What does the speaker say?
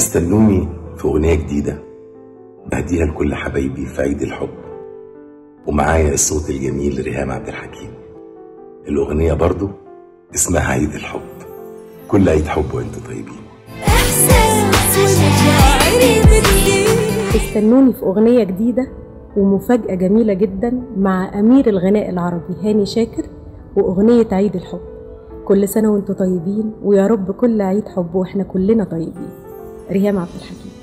استنوني في أغنية جديدة بهديها لكل حبايبي في عيد الحب ومعايا الصوت الجميل ريهام عبد الحكيم الأغنية برضو اسمها عيد الحب كل عيد حب وانتوا طيبين إحساس ومشاعري بتزيد استنوني في أغنية جديدة ومفاجأة جميلة جدا مع أمير الغناء العربي هاني شاكر وأغنية عيد الحب كل سنة وانتم طيبين ويا رب كل عيد حب واحنا كلنا طيبين ريهام عبد الحكيم